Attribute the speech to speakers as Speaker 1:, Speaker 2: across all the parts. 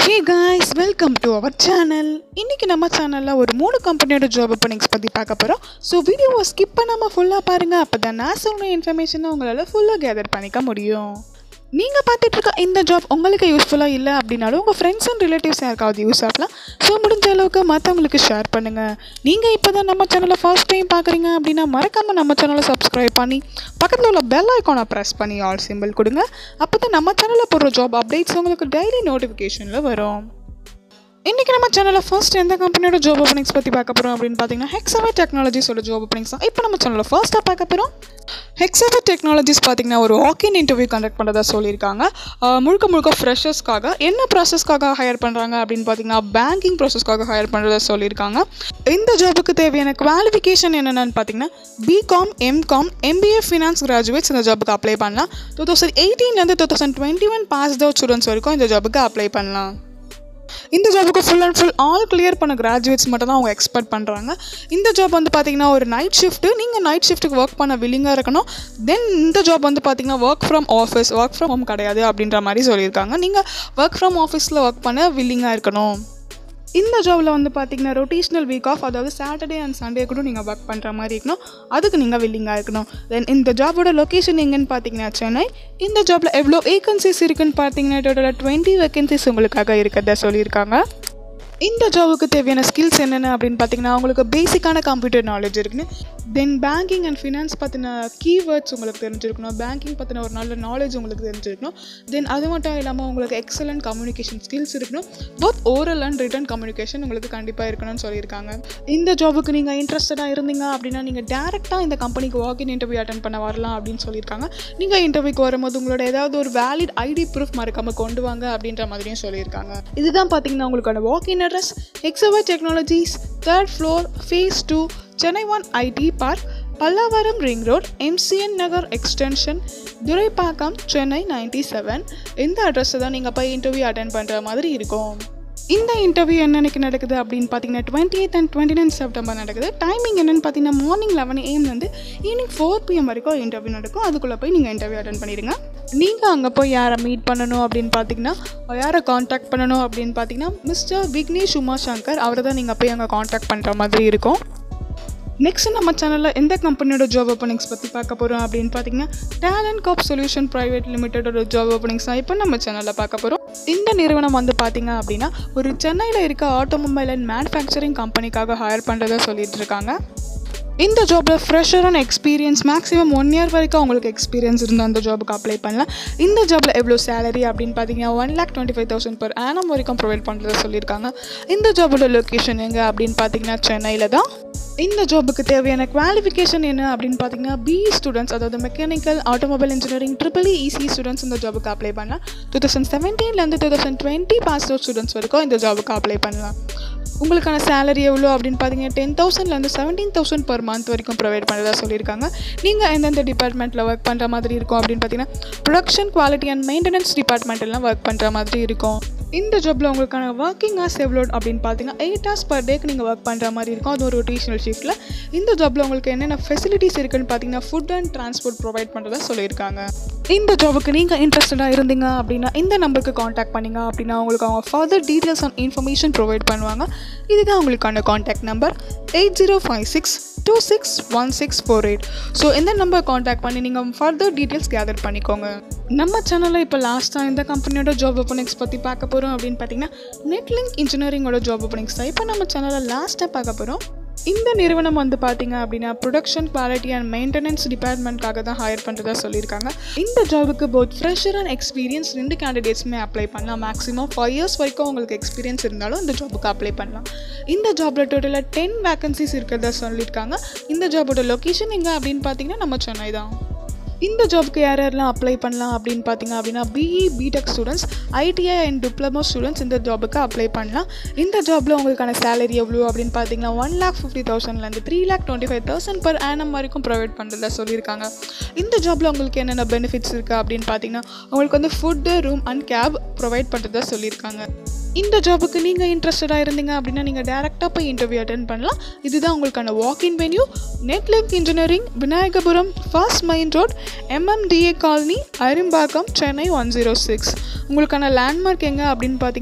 Speaker 1: hey guys welcome to our channel இன்றைக்கி நம்ம சேனலில் ஒரு மூணு கம்பெனியோட ஜாப் ஓப்பனிங்ஸ் பற்றி பார்க்க போகிறோம் ஸோ வீடியோவை ஸ்கிப் பண்ணாமல் ஃபுல்லாக பாருங்கள் அப்போ தான் நான் சொன்ன இன்ஃபர்மேஷனை உங்களால் ஃபுல்லாக கேதர் பண்ணிக்க முடியும் நீங்கள் பார்த்துட்டு இருக்க இந்த ஜாப் உங்களுக்கு யூஸ்ஃபுல்லாக இல்லை அப்படின்னாலும் உங்கள் ஃப்ரெண்ட்ஸ் அண்ட் ரிலேட்டிவ்ஸ் யாருக்காவது யூஸ் ஆகலாம் ஸோ முடிஞ்ச அளவுக்கு மற்றவங்களுக்கு ஷேர் பண்ணுங்கள் நீங்கள் இப்போ தான் நம்ம சேனலை ஃபர்ஸ்ட் டைம் பார்க்குறீங்க அப்படின்னா மறக்காமல் நம்ம சேனலை சப்ஸ்கிரைப் பண்ணி பக்கத்தில் உள்ள பெல் ஐக்கானை ப்ரெஸ் பண்ணி ஆல் சிம்பிள் கொடுங்க அப்போ தான் நம்ம சேனலில் போடுற ஜாப் அப்டேட்ஸ் உங்களுக்கு டெய்லி நோட்டிஃபிகேஷனில் வரும் இன்றைக்கி நம்ம சேனலில் ஃபர்ஸ்ட் எந்த கம்பெனியோட ஜாப் ஓப்பனிங்ஸ் பற்றி பார்க்க போகிறோம் அப்படின்னு பார்த்தீங்கன்னா ஹெக்ஸாவே டெக்னாலஜிஸோட ஜாப் ஓப்பனிங்ஸ் தான் இப்போ நம்ம சேனலில் ஃபர்ஸ்ட்டாக பார்க்க போகிறோம் ஹெக்ஸாவே டெக்னாலஜிஸ் பார்த்தீங்கன்னா ஒரு வாக்கின் இன்டர்வியூ கண்டக்ட் பண்ணுறதா சொல்லியிருக்காங்க ஆஹ் முழுக்க முழுக்க ஃப்ரெஷர்ஸ்க்காக என்ன ப்ராசஸ்க்காக ஹையர் பண்ணுறாங்க அப்படின்னு பார்த்தீங்கன்னா பேங்கிங் ப்ராசஸ்க்காக ஹையர் பண்ணுறதா சொல்லியிருக்காங்க இந்த ஜாபுக்கு தேவையான குவாலிஃபிகேஷன் என்னென்னு பார்த்தீங்கன்னா BCom MCom MBA finance graduates இந்த ஜாபுக்கு அப்ளை பண்ணலாம் டூ தௌசண்ட் எயிட்டீன்லேருந்து two thousand twenty one pass out students வரைக்கும் இந்த ஜாபுக்கு அப்ளை பண்ணலாம் இந்த ஜாபுக்கு full and full all clear பண்ண கிராஜுவேட்ஸ் மட்டும் தான் அவங்க எக்ஸ்பெக்ட் பண்ணுறாங்க இந்த ஜாப் வந்து பார்த்தீங்கன்னா ஒரு நைட் ஷிஃப்ட்டு நீங்கள் நைட் ஷிஃப்ட்டுக்கு ஒர்க் பண்ண வில்லிங்காக இருக்கணும் தென் இந்த ஜாப் வந்து பார்த்தீங்கன்னா work from office work from home கிடையாது அப்படின்ற மாதிரி சொல்லியிருக்காங்க நீங்கள் ஒர்க் ஃப்ரம் ஆஃபீஸில் ஒர்க் பண்ண வில்லிங்காக இருக்கணும் இந்த ஜாபில் வந்து பார்த்தீங்கன்னா ரொட்டேஷனல் வீக் ஆஃப் அதாவது சாட்டர்டே அண்ட் சண்டே கூட நீங்கள் ஒர்க் பண்ணுற மாதிரி இருக்கணும் அதுக்கு நீங்கள் வில்லிங்காக இருக்கணும் தென் இந்த ஜாபோட லொக்கேஷன் எங்கன்னு பார்த்தீங்கன்னா சென்னை இந்த ஜாபில் எவ்வளோ வேகன்சிஸ் இருக்குன்னு பார்த்தீங்கன்னா டோட்டலாக டுவெண்ட்டி வேகன்சிஸ் உங்களுக்காக இருக்கிறதா சொல்லியிருக்காங்க இந்த ஜாபுக்கு தேவையான ஸ்கில்ஸ் என்னென்ன அப்படின்னு பார்த்தீங்கன்னா உங்களுக்கு பேசிக்கான கம்ப்யூட்டர் நாலேஜ் இருக்குன்னு தென் பேங்கிங் அண்ட் ஃபினான்ஸ் பற்றின கீவேர்ட்ஸ் உங்களுக்கு தெரிஞ்சிருக்கணும் பேங்கிங் பற்றின ஒரு நல்ல நாலேஜ் உங்களுக்கு தெரிஞ்சிருக்கணும் தென் அது மட்டும் இல்லாமல் உங்களுக்கு எக்ஸலண்ட் கம்யூனிகேஷன் ஸ்கில்ஸ் இருக்கணும் both oral and written communication உங்களுக்கு கண்டிப்பாக இருக்கணும்னு சொல்லியிருக்காங்க இந்த ஜாபுக்கு நீங்கள் இன்ட்ரெஸ்டடாக இருந்தீங்க அப்படின்னா நீங்கள் டேரெக்டாக இந்த கம்பெனிக்கு வாக்கின் இன்டர்வியூ அட்டன் பண்ண வரலாம் அப்படின்னு சொல்லியிருக்காங்க நீங்கள் இன்டர்வியூக்கு வரும்போது உங்களோட ஏதாவது ஒரு வேலிட் ஐடி ப்ரூஃப் மறக்காமல் கொண்டு வாங்க அப்படின்ற மாதிரியும் சொல்லியிருக்காங்க இதுதான் பார்த்தீங்கன்னா உங்களுக்கான walk in address Exova technologies third floor phase two Chennai one IT park Pallavaram ring road MCN Nagar extension Thoraipakkam Chennai ninety seven இந்த அட்ரஸை தான் நீங்கள் போய் இன்டர்வியூ அட்டன் பண்ணுற மாதிரி இருக்கும் இந்த இன்டர்வியூ என்னன்னைக்கு நடக்குது அப்படின்னு பார்த்தீங்கன்னா twenty eight and twenty nine September நடக்குது டைமிங் என்னன்னு பார்த்தீங்கன்னா மார்னிங் லெவன் ஏஎம்லேருந்து ஈவினிங் ஃபோர் பிஎம் வரைக்கும் இன்டர்வியூ நடக்கும் அதுக்குள்ளே போய் நீங்கள் இன்டர்வியூ அட்டன் பண்ணிடுங்க நீங்கள் அங்கே போய் யாரை மீட் பண்ணணும் அப்படின்னு பார்த்தீங்கன்னா யாரை காண்டாக்ட் பண்ணணும் அப்படின்னு பார்த்தீங்கன்னா மிஸ்டர் விக்னேஷ் உமா சங்கர் அவரை தான் நீங்கள் போய் அங்கே காண்டாக்ட் பண்ணுற மாதிரி இருக்கும் நெக்ஸ்ட் நம்ம சேனலில் எந்த கம்பெனியோட ஜாப் ஓப்பனிங்ஸ் பற்றி பார்க்க போகிறோம் அப்படின்னு பார்த்தீங்கன்னா டேலண்ட் காப் சொல்யூஷன் ப்ரைவேட் லிமிட்டடோட ஜாப் ஓப்பனிங்ஸ் தான் இப்போ நம்ம சேனலில் பார்க்க போகிறோம் இந்த நிறுவனம் வந்து பார்த்தீங்க அப்படின்னா ஒரு சென்னையில் இருக்க ஆட்டோமொபைல் அண்ட் மேனுஃபேக்சரிங் கம்பெனிக்காக ஹையர் பண்ணுறதா சொல்லிட்டு இருக்காங்க இந்த ஜாபில் fresher and experience maximum one year வரைக்கும் அவங்களுக்கு எக்ஸ்பீரியன்ஸ் இருந்தால் அந்த ஜாபுக்கு அப்ளை பண்ணலாம் இந்த ஜாபில் எவ்வளோ சேலரி அப்படின்னு பார்த்தீங்கன்னா one lakh twenty five thousand per annum வரைக்கும் ப்ரொவைட் பண்ணுறதா சொல்லியிருக்காங்க இந்த ஜாபோட லொக்கேஷன் எங்கே அப்படின்னு பார்த்தீங்கன்னா சென்னையில் தான் இந்த ஜாபுக்கு தேவையான குவாலிஃபிகேஷன் என்ன அப்படின்னு பார்த்தீங்கன்னா பிஇ ஸ்டூடெண்ட்ஸ் அதாவது mechanical automobile engineering triple EC students இந்த ஜாபுக்கு அப்ளை பண்ணலாம் டூ தௌசண்ட் செவன்டீன்லேருந்து two thousand twenty pass out students வரைக்கும் இந்த ஜாபுக்கு அப்ளை பண்ணலாம் உங்களுக்கான சேலரி எவ்வளோ அப்படின்னு பார்த்தீங்கன்னா டென் தௌசண்ட்லேருந்து செவன்டீன் தௌசண்ட் பர் மந்த் வரைக்கும் ப்ரொவைட் பண்ணுறதா சொல்லியிருக்காங்க நீங்கள் எந்தெந்த டிபார்ட்மெண்ட்டில் ஒர்க் பண்ணுற மாதிரி இருக்கும் அப்படின்னு பார்த்தீங்கன்னா ப்ரொடக்ஷன் குவாலிட்டி அண்ட் மெயின்டெனன்ஸ் டிபார்ட்மெண்ட்லாம் ஒர்க் பண்ணுற மாதிரி இருக்கும் இந்த ஜாப்பில் உங்களுக்கான ஒர்க்கிங் ஹார்ஸ் எவ்வளோ அப்படின்னு பார்த்தீங்கன்னா எயிட் ஹவர்ஸ் பர் டேக்கு நீங்கள் ஒர்க் பண்ணுற மாதிரி இருக்கும் அது ஒரு ரொட்டேஷனல் ஷிஃப்ட்டில் இந்த ஜாப்பில் உங்களுக்கு என்னென்ன ஃபெசிலிட்டிஸ் இருக்குன்னு பார்த்தீங்கன்னா ஃபுட் அண்ட் ட்ரான்ஸ்போர்ட் ப்ரொவைட் பண்ணுறதா சொல்லியிருக்காங்க இந்த ஜாபுக்கு நீங்கள் இன்ட்ரெஸ்டடாக இருந்தீங்க அப்படின்னா இந்த நம்பருக்கு காண்டாக்ட் பண்ணிங்க அப்படின்னா உங்களுக்கு அவங்க further details and information provide பண்ணுவாங்க இதுதான் உங்களுக்கான contact number eight zero five six two six one six four eight so இந்த நம்பர் காண்டாக்ட் பண்ணி நீங்கள் ஃபர்தர் டீட்டெயில்ஸ் கேதர் பண்ணிக்கோங்க நம்ம சேனலில் இப்போ லாஸ்ட்டாக இந்த கம்பெனியோட ஜாப் ஓப்பனிங்ஸ் பற்றி பார்க்க போகிறோம் அப்படின்னு பார்த்தீங்கன்னா நெட்லிங்க் இன்ஜினியரிங்கோட ஜாப் ஓப்பனிங்ஸ் தான் இப்போ நம்ம சேனலில் லாஸ்ட்டாக பார்க்க போகிறோம் இந்த நிறுவனம் வந்து பார்த்தீங்க அப்படின்னா ப்ரொடக்ஷன் குவாலிட்டி அண்ட் மெயின்டெனன்ஸ் டிபார்ட்மெண்ட்காக தான் ஹையர் பண்ணுறதா சொல்லியிருக்காங்க இந்த ஜாபுக்கு போத் ஃப்ரெஷர் அண்ட் எக்ஸ்பீரியன்ஸ் ரெண்டு கேண்டிடேட்ஸுமே அப்ளை பண்ணலாம் மேக்ஸிமம் ஃபைவ் இயர்ஸ் வரைக்கும் உங்களுக்கு எக்ஸ்பீரியன்ஸ் இருந்தாலும் இந்த ஜாபுக்கு அப்ளை பண்ணலாம் இந்த ஜாபில் டோட்டலாக டென் வேகன்சிஸ் இருக்கிறதா சொல்லியிருக்காங்க இந்த ஜாபோட லொக்கேஷன் எங்கே அப்படின்னு பார்த்தீங்கன்னா நம்ம சென்னை தான் இந்த ஜாப்க்கு யார் யாரெல்லாம் அப்ளை பண்ணலாம் அப்படின்னு பார்த்தீங்க அப்படின்னா BE BTech students ITI and diploma students இந்த ஜாபுக்கு அப்ளை பண்ணலாம் இந்த ஜாபில் உங்களுக்கான சேலரி எவ்வளோ அப்படின்னு பார்த்தீங்கன்னா ஒன் லேக் ஃபிஃப்டி தௌசண்ட்லேருந்து three lakh twenty five thousand per annum வரைக்கும் ப்ரொவைட் பண்ணுறதா சொல்லியிருக்காங்க இந்த ஜாபில் உங்களுக்கு என்னென்ன பெனிஃபிட்ஸ் இருக்குது அப்படின்னு பார்த்தீங்கன்னா உங்களுக்கு வந்து food room and cab provide பண்ணுறதா சொல்லியிருக்காங்க இந்த ஜாபுக்கு நீங்கள் இன்ட்ரெஸ்டடாக இருந்தீங்க அப்படின்னா நீங்கள் டேரெக்டாக போய் இன்டர்வியூ அட்டன் பண்ணலாம் இதுதான் உங்களுக்கான walk in venue Netlink engineering Vinayagapuram first main road MMDA colony Arumbakkam Chennai one zero six உங்களுக்கான லேண்ட்மார்க் எங்கே அப்படின்னு பார்த்தீங்கன்னா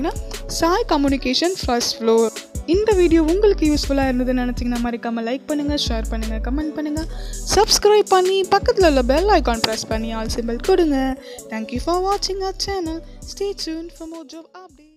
Speaker 1: சாய் கம்யூனிகேஷன் ஃபர்ஸ்ட் ஃப்ளோர் இந்த வீடியோ உங்களுக்கு யூஸ்ஃபுல்லாக இருந்ததுன்னு நினச்சிங்கன்னா மறக்காமல் லைக் பண்ணுங்கள் ஷேர் பண்ணுங்கள் கமெண்ட் பண்ணுங்கள் சப்ஸ்கிரைப் பண்ணி பக்கத்தில் உள்ள பெல் ஐகான் ப்ரெஸ் பண்ணி ஆல் சிம்பிள் கொடுங்க தேங்க்யூ ஃபார் வாட்சிங் our channel stay tune for more job update